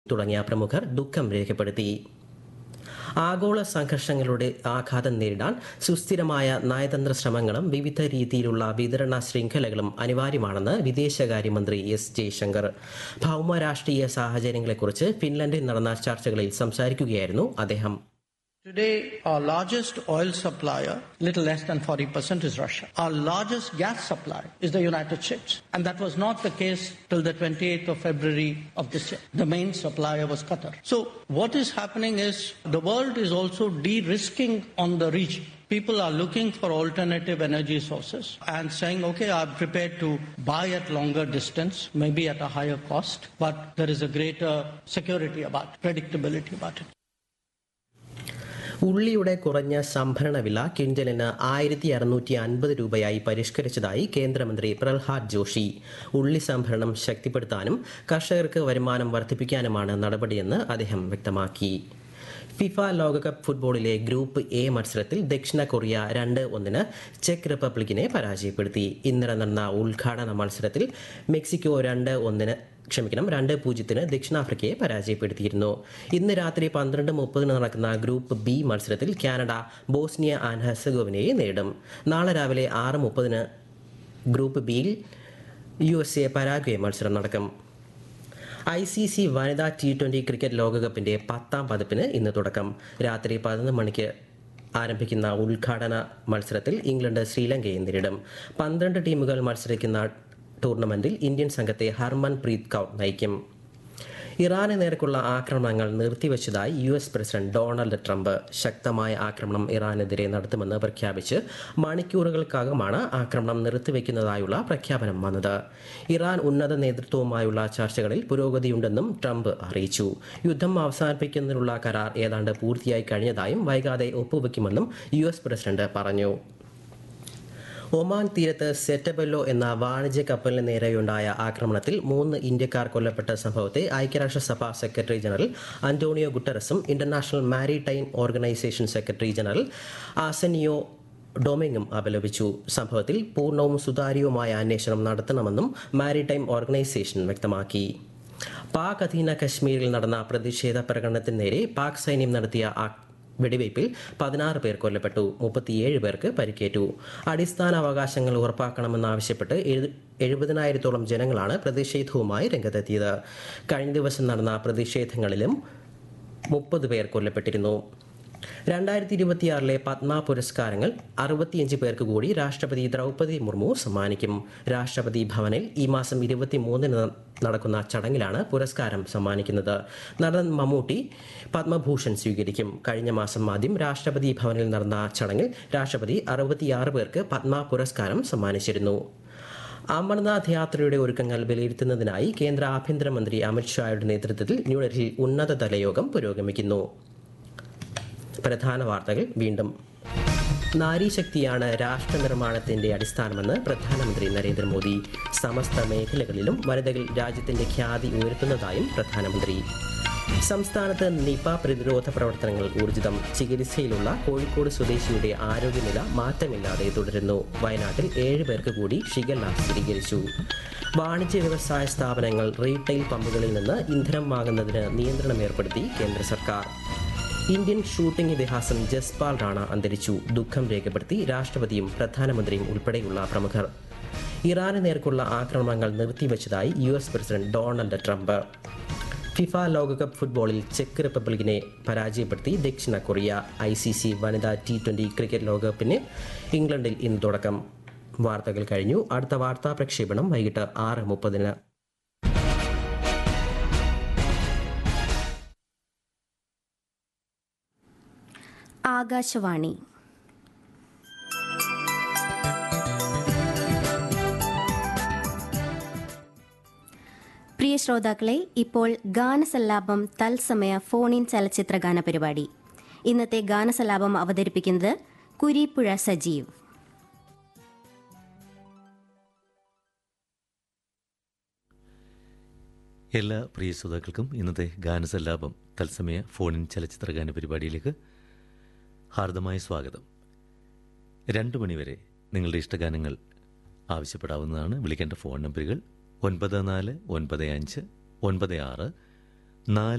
തുടങ്ങിയ പ്രമുഖർ ദുഃഖം രേഖപ്പെടുത്തി ആഗോള സംഘർഷങ്ങളുടെ ആഘാതം നേരിടാൻ സുസ്ഥിരമായ നയതന്ത്ര ശ്രമങ്ങളും വിവിധ രീതിയിലുള്ള വിതരണ ശൃംഖലകളും അനിവാര്യമാണെന്ന് വിദേശകാര്യമന്ത്രി എസ് ജയശങ്കർ ഭൗമ രാഷ്ട്രീയ സാഹചര്യങ്ങളെക്കുറിച്ച് ഫിൻലൻഡിൽ നടന്ന ചർച്ചകളിൽ സംസാരിക്കുകയായിരുന്നു അദ്ദേഹം Today, our largest oil supplier, little less than 40% is Russia. Our largest gas supplier is the United States. And that was not the case till the 28th of February of this year. The main supplier was Qatar. So what is happening is the world is also de-risking on the region. People are looking for alternative energy sources and saying, okay, I'm prepared to buy at longer distance, maybe at a higher cost, but there is a greater security about it, predictability about it. ഉള്ളിയുടെ കുറഞ്ഞ സംഭരണ വില കിൻഡലിന് ആയിരത്തി അറുന്നൂറ്റി അൻപത് രൂപയായി പരിഷ്കരിച്ചതായി കേന്ദ്രമന്ത്രി പ്രഹ്ലാദ് ജോഷി ഉള്ളി സംഭരണം ശക്തിപ്പെടുത്താനും കർഷകർക്ക് വരുമാനം വർദ്ധിപ്പിക്കാനുമാണ് നടപടിയെന്ന് അദ്ദേഹം വ്യക്തമാക്കി ഫിഫ ലോകകപ്പ് ഫുട്ബോളിലെ ഗ്രൂപ്പ് എ മത്സരത്തിൽ ദക്ഷിണ കൊറിയ രണ്ട് ഒന്നിന് ചെക്ക് റിപ്പബ്ലിക്കിനെ പരാജയപ്പെടുത്തി ഇന്നലെ നടന്ന ഉദ്ഘാടന മത്സരത്തിൽ മെക്സിക്കോ രണ്ട് ഒന്നിന് ക്ഷമിക്കണം രണ്ട് പൂജ്യത്തിന് ദക്ഷിണാഫ്രിക്കയെ പരാജയപ്പെടുത്തിയിരുന്നു ഇന്ന് രാത്രി പന്ത്രണ്ട് മുപ്പതിന് നടക്കുന്ന ഗ്രൂപ്പ് ബി മത്സരത്തിൽ കാനഡ ബോസ്നിയ ആൻഡ് ഹെർസഗോവിനയെ നേരിടും നാളെ രാവിലെ ആറ് മുപ്പതിന് ഗ്രൂപ്പ് ബിയിൽ യു എസ് എ പരാഗ്വെ മത്സരം നടക്കും ഐ സി സി വനിതാ ടി ട്വൻ്റി ക്രിക്കറ്റ് ലോകകപ്പിൻ്റെ പത്താം പതിപ്പിന് ഇന്ന് തുടക്കം രാത്രി പതിനൊന്ന് മണിക്ക് ആരംഭിക്കുന്ന ഉദ്ഘാടന മത്സരത്തിൽ ഇംഗ്ലണ്ട് ശ്രീലങ്കയെ നേരിടും പന്ത്രണ്ട് ടീമുകൾ മത്സരിക്കുന്ന ടൂർണമെന്റിൽ ഇന്ത്യൻ സംഘത്തെ ഹർമൻ പ്രീത് കൗർ നയിക്കും ഇറാന് നേർക്കുള്ള ആക്രമണങ്ങൾ നിർത്തിവച്ചതായി U S president Donald Trump ശക്തമായ ആക്രമണം ഇറാനെതിരെ നടത്തുമെന്ന് പ്രഖ്യാപിച്ച് മണിക്കൂറുകൾക്കകമാണ് ആക്രമണം നിർത്തിവെക്കുന്നതായുള്ള പ്രഖ്യാപനം വന്നത് ഇറാൻ ഉന്നത നേതൃത്വവുമായുള്ള ചർച്ചകളിൽ പുരോഗതിയുണ്ടെന്നും ട്രംപ് അറിയിച്ചു യുദ്ധം അവസാനിപ്പിക്കുന്നതിനുള്ള കരാർ ഏതാണ്ട് പൂർത്തിയായി കഴിഞ്ഞതായും വൈകാതെ ഒപ്പുവെക്കുമെന്നും യു എസ് പ്രസിഡന്റ് പറഞ്ഞു ഒമാൻ തീരത്ത് സെറ്റബെല്ലോ എന്ന വാണിജ്യ കപ്പലിന് നേരെയുണ്ടായ ആക്രമണത്തിൽ മൂന്ന് ഇന്ത്യക്കാർ കൊല്ലപ്പെട്ട സംഭവത്തെ ഐക്യരാഷ്ട്രസഭ സെക്രട്ടറി ജനറൽ അന്റോണിയോ ഗുട്ടറസും international maritime organisation secretary general Arsenio ഡൊമിങ്ങും അപലപിച്ചു സംഭവത്തിൽ പൂർണ്ണവും സുതാര്യവുമായ അന്വേഷണം നടത്തണമെന്നും മാരിടൈം ഓർഗനൈസേഷൻ വ്യക്തമാക്കി പാക് അധീന കശ്മീരിൽ നടന്ന പ്രതിഷേധ പ്രകടനത്തിന് നേരെ പാക് സൈന്യം നടത്തിയ ആ- വെടിവയ്പിൽ പതിനാറ് പേർ കൊല്ലപ്പെട്ടു മുപ്പത്തിയേഴ് പേർക്ക് പരിക്കേറ്റു അടിസ്ഥാന അവകാശങ്ങൾ ഉറപ്പാക്കണമെന്നാവശ്യപ്പെട്ട് എഴു- എഴുപതിനായിരത്തോളം ജനങ്ങളാണ് പ്രതിഷേധവുമായി രംഗത്തെത്തിയത് കഴിഞ്ഞ ദിവസം നടന്ന പ്രതിഷേധങ്ങളിലും മുപ്പത് പേർ കൊല്ലപ്പെട്ടിരുന്നു രണ്ടായിരത്തി ഇരുപത്തിയാറിലെ പത്മ പുരസ്കാരങ്ങൾ അറുപത്തിയഞ്ച് പേർക്ക് കൂടി രാഷ്ട്രപതി ദ്രൗപദി മുർമു സമ്മാനിക്കും രാഷ്ട്രപതി ഭവനിൽ ഈ മാസം ഇരുപത്തിമൂന്നിന് ന- നടക്കുന്ന ചടങ്ങിലാണ് പുരസ്കാരം സമ്മാനിക്കുന്നത് നടൻ മമ്മൂട്ടി പത്മഭൂഷൺ സ്വീകരിക്കും കഴിഞ്ഞ മാസം ആദ്യം രാഷ്ട്രപതി ഭവനിൽ നടന്ന ചടങ്ങിൽ രാഷ്ട്രപതി അറുപത്തിയാറ് പേർക്ക് പത്മ പുരസ്കാരം സമ്മാനിച്ചിരുന്നു അമർനാഥ് യാത്രയുടെ ഒരുക്കങ്ങൾ വിലയിരുത്തുന്നതിനായി കേന്ദ്ര ആഭ്യന്തരമന്ത്രി അമിത്ഷായുടെ നേതൃത്വത്തിൽ ന്യൂഡൽഹിയിൽ ഉന്നതതല യോഗം പുരോഗമിക്കുന്നു പ്രധാന വാർത്തകൾ വീണ്ടും നാരീശക്തിയാണ് രാഷ്ട്ര നിർമ്മാണത്തിന്റെ അടിസ്ഥാനമെന്ന് പ്രധാനമന്ത്രി നരേന്ദ്രമോദി സമസ്ത മേഖലകളിലും വനിതകൾ രാജ്യത്തിന്റെ ഖ്യാതി ഉയർത്തുന്നതായും പ്രധാനമന്ത്രി സംസ്ഥാനത്ത് നിപ പ്രതിരോധ പ്രവർത്തനങ്ങൾ ഊർജിതം ചികിത്സയിലുള്ള കോഴിക്കോട് സ്വദേശിയുടെ ആരോഗ്യനില മാറ്റമില്ലാതെ തുടരുന്നു വയനാട്ടിൽ ഏഴ് പേർക്ക് കൂടി ഷിഗല്ല സ്ഥിരീകരിച്ചു വാണിജ്യ വ്യവസായ സ്ഥാപനങ്ങൾ റീറ്റെയിൽ പമ്പുകളിൽ നിന്ന് ഇന്ധനം വാങ്ങുന്നതിന് നിയന്ത്രണം ഏർപ്പെടുത്തി കേന്ദ്ര സർക്കാർ ഇന്ത്യൻ ഷൂട്ടിംഗ് ഇതിഹാസം ജസ്പാൽ റാണ അന്തരിച്ചു ദുഃഖം രേഖപ്പെടുത്തി രാഷ്ട്രപതിയും പ്രധാനമന്ത്രിയും ഉൾപ്പെടെയുള്ള പ്രമുഖർ ഇറാന് നേർക്കുള്ള ആക്രമണങ്ങൾ നിർത്തിവച്ചതായി U S president Donald Trump FIFA ലോകകപ്പ് ഫുട്ബോളിൽ ചെക്ക് റിപ്പബ്ലിക്കിനെ പരാജയപ്പെടുത്തി ദക്ഷിണ കൊറിയ ഐ സി സി വനിതാ ടി ട്വൻ്റി ക്രിക്കറ്റ് ലോകകപ്പിന് ഇംഗ്ലണ്ടിൽ ഇന്ന് തുടക്കം വാർത്തകൾ കഴിഞ്ഞു അടുത്ത വാർത്താ പ്രക്ഷേപണം വൈകിട്ട് ആറ് മുപ്പതിന് ആകാശവാണി പ്രിയ ശ്രോതാക്കളെ ഇപ്പോൾ ഗാനസല്ലാപം തത്സമയ ഫോൺ ഇൻ ചലച്ചിത്ര ഗാന പരിപാടി ഇന്നത്തെ ഗാനസല്ലാപം അവതരിപ്പിക്കുന്നത് കുരീപ്പുഴ സജീവ് എല്ലാ പ്രിയ ശ്രോതാക്കൾക്കും ഇന്നത്തെ ഗാനസല്ലാപം തത്സമയ ഫോണിൻ ചലച്ചിത്ര ഗാന പരിപാടിയിലേക്ക് ഹാർദമായ സ്വാഗതം രണ്ട് മണിവരെ നിങ്ങളുടെ ഇഷ്ടഗാനങ്ങൾ ആവശ്യപ്പെടാവുന്നതാണ് വിളിക്കേണ്ട ഫോൺ നമ്പറുകൾ ഒൻപത് നാല് ഒൻപത് അഞ്ച് ഒൻപത് ആറ് നാല്